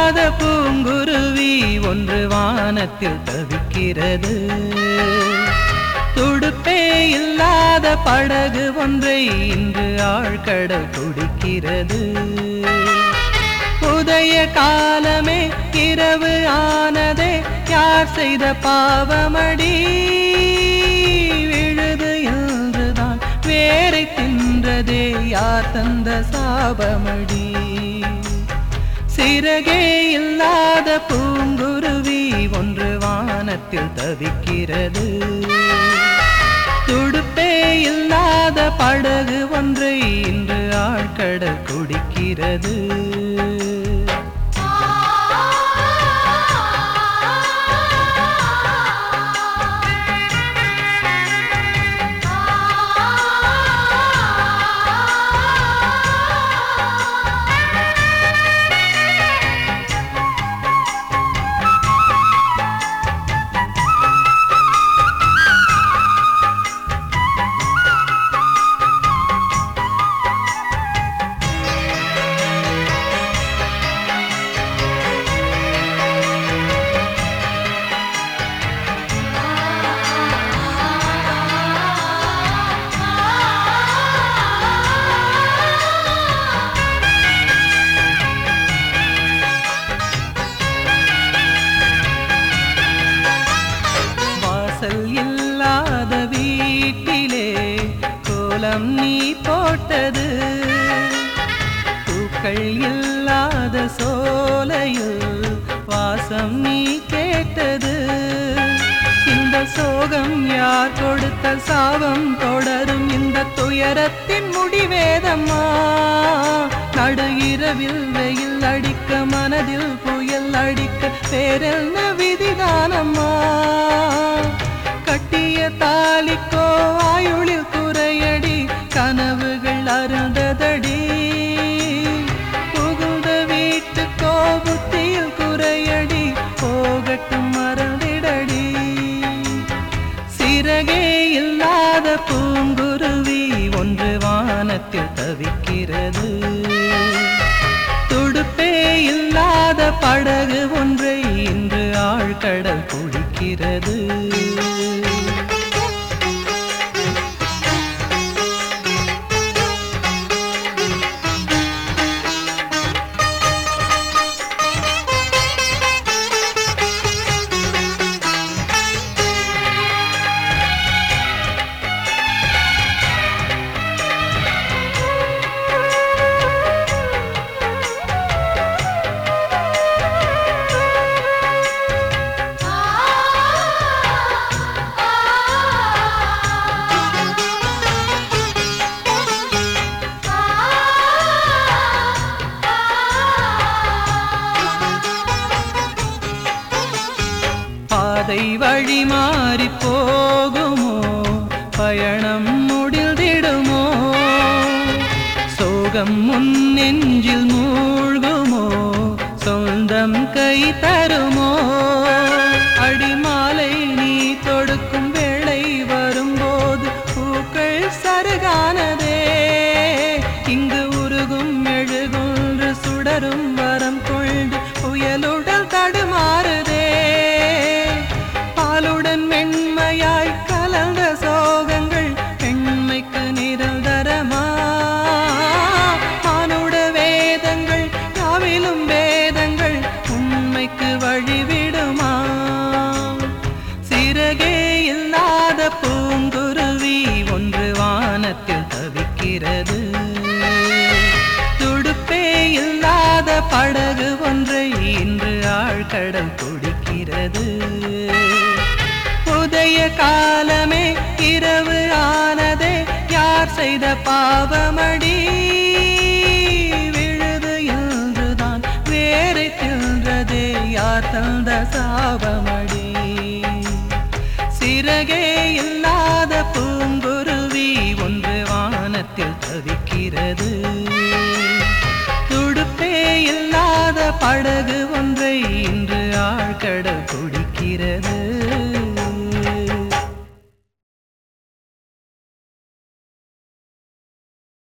இல்லாத பூங்குருவி ஒன்று வானத்தில் தவிக்கிறது துடுப்பே இல்லாத படகு ஒன்றை இன்று ஆழ்கடல் குடிக்கிறது உதய காலமே இரவு ஆனதே யார் செய்த பாவமடி விழுது என்றுதான் வேரை தின்றதே யார் தந்த சாபமடி சிறகே இல்லாத பூங்குருவி ஒன்று வானத்தில் தவிக்கிறது துடுப்பே இல்லாத படகு ஒன்றை இன்று ஆழ்கடல் குடிக்கிறது வாசல் இல்லாத வீட்டிலே கோலம் நீ போட்டது பூக்கள் இல்லாத சோலையில் வாசம் நீ கேட்டது இந்த சோகம் யார் கொடுத்த சாபம் தொடரும் இந்த துயரத்தின் முடிவேதம்மா நடு இரவில் வெயில் அடிக்க மனதில் புயல் அடிக்க வேறென்ன விதிதானம்மா கட்டிய தாலிக்கோ ஆயுளில் குறையடி கனவுகள் அருந்ததடி புகுந்த வீட்டுக்கோ புத்தியில் குறையடி போகட்டும் மறந்திடடி சிறகே இல்லாத பூங்குருவி ஒன்று வானத்தில் தவிக்கிறது துடுப்பே இல்லாத படகு ஒன்றை இன்று ஆழ்கடல் குடிக்கிறது பாதை வழி மாறி போகுமோ பயணம் முடிந்திடுமோ சோகம் முன் நெஞ்சில் மூழ்குமோ சொந்தம் கை தருமோ அடிமாலை நீ தொடுக்கும் வேளை வரும்போது பூக்கள் சருகானதே இங்கு உருகும் மெழுகுன்று சுடரும் வரம் கொண்டு புயலுடல் தடுமாறுதே பாலுடன் மென்மையாய் கலந்த சோகங்கள் பெண்மைக்கு நிரந்தரமா மானுட வேதங்கள் யாவிலும் வேதங்கள் உண்மைக்கு வழிவிடுமா சிறகே இல்லாத பூங்குருவி ஒன்று வானத்தில் தவிக்கிறது துடுப்பே இல்லாத படகு ஒன்றை இன்று ஆழ்கடல் குடிக்கிறது உதய காலமே இரவு ஆனதே யார் செய்த பாவமடி விழுது என்றுதான் வேரை தின்றதே யார் தந்த சாபமடி சிறகே இல்லாத பூங்குருவி ஒன்று வானத்தில் தவிக்கிறது துடுப்பே இல்லாத படகு ஒன்றை இன்று ஆழ்கடல்